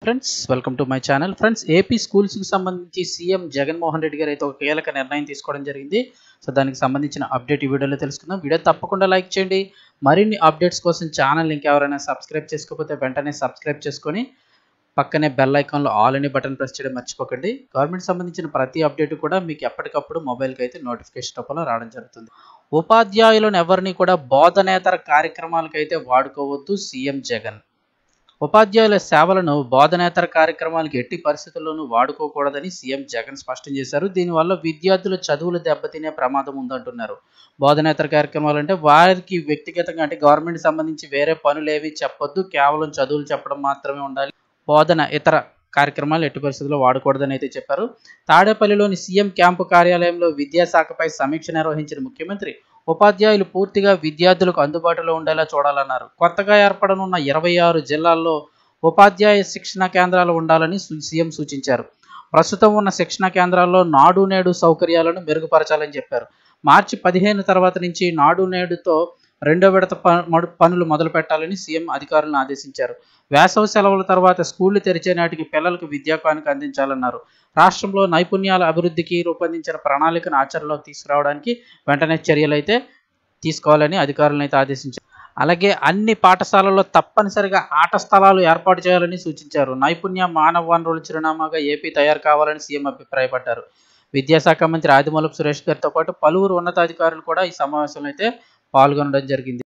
friends welcome to my channel friends AP స్కూల్స్కి సంబంధించి CM Jaganmohan Reddy గారు అయితే ఒక కీలక నిర్ణయం తీసుకోవడం జరిగింది సో దానికి సంబంధించిన అప్డేట్ ఈ వీడియోలో తెలుసుకుందాం వీడియో తప్పకుండా లైక్ చేయండి మరిన్ని అప్డేట్స్ కోసం ఛానల్ లింక్ ఎవరైనా సబ్స్క్రైబ్ చేసుకోకపోతే వెంటనే సబ్స్క్రైబ్ చేసుకొని పక్కనే బెల్ ఐకాన్లో ఆల్ అనే బటన్ ప్రెస్ చేయడం మర్చిపోకండి గవర్నమెంట్ సంబంధించిన ప్రతి అప్డేట్ కూడా మీకు ఎప్పటికప్పుడు మొబైల్కి అయితే నోటిఫికేషన్ రూపంలో రావడం జరుగుతుంది ఉపాధ్యాయులను ఎవరిని కూడా బోధనేతర కార్యక్రమాలకైతే వాడుకోవద్దు సీఎం జగన్ ఉపాధ్యాయుల సేవలను బోధనేతర కార్యక్రమాలకు ఎట్టి పరిస్థితుల్లోనూ వాడుకోకూడదని సీఎం జగన్ స్పష్టం చేశారు దీనివల్ల విద్యార్థుల చదువులు దెబ్బతినే ప్రమాదం ఉందంటున్నారు బోధనేతర కార్యక్రమాలు అంటే వారికి వ్యక్తిగతంగా అంటే గవర్నమెంట్ సంబంధించి వేరే పనులు ఏవి చెప్పొద్దు కేవలం చదువులు చెప్పడం మాత్రమే ఉండాలి బోధన ఇతర కార్యక్రమాలు ఎట్టి పరిస్థితుల్లో వాడకూడదని అయితే చెప్పారు తాడేపల్లిలోని సీఎం క్యాంపు కార్యాలయంలో విద్యాశాఖపై సమీక్ష నిర్వహించిన ముఖ్యమంత్రి ఉపాధ్యాయులు పూర్తిగా విద్యార్థులకు అందుబాటులో ఉండేలా చూడాలన్నారు కొత్తగా ఏర్పడనున్న ఇరవై ఆరు జిల్లాల్లో ఉపాధ్యాయ శిక్షణ కేంద్రాలు ఉండాలని సు- సీఎం సూచించారు ప్రస్తుతం ఉన్న శిక్షణ కేంద్రాల్లో నాడు నేడు సౌకర్యాలను మెరుగుపరచాలని చెప్పారు మార్చి పదిహేను తర్వాత నుంచి నాడు నేడుతో రెండో విడత ప- మడు- పనులు మొదలు పెట్టాలని సీఎం అధికారులను ఆదేశించారు వేసవి సెలవుల తర్వాత స్కూళ్లు తెరిచే నాటికి పిల్లలకు విద్యా కానుక అందించాలన్నారు రాష్ట్రంలో నైపుణ్యాల అభివృద్ధికి రూపొందించిన ప్రణాళికను ఆచరణలోకి తీసుకురావడానికి వెంటనే చర్యలు అయితే తీసుకోవాలని అధికారులను అయితే ఆదేశించారు అలాగే అన్ని పాఠశాలల్లో తప్పనిసరిగా ఆట స్థలాలు ఏర్పాటు చేయాలని సూచించారు నైపుణ్య మానవ వనరుల చిరునామాగా ఏపీ తయారు కావాలని సీఎం అభిప్రాయపడ్డారు విద్యాశాఖ మంత్రి ఆదిమూలపు సురేష్ గారితో పాటు పలువురు ఉన్నతాధికారులు కూడా ఈ సమావేశంలో అయితే పాల్గొనడం జరిగింది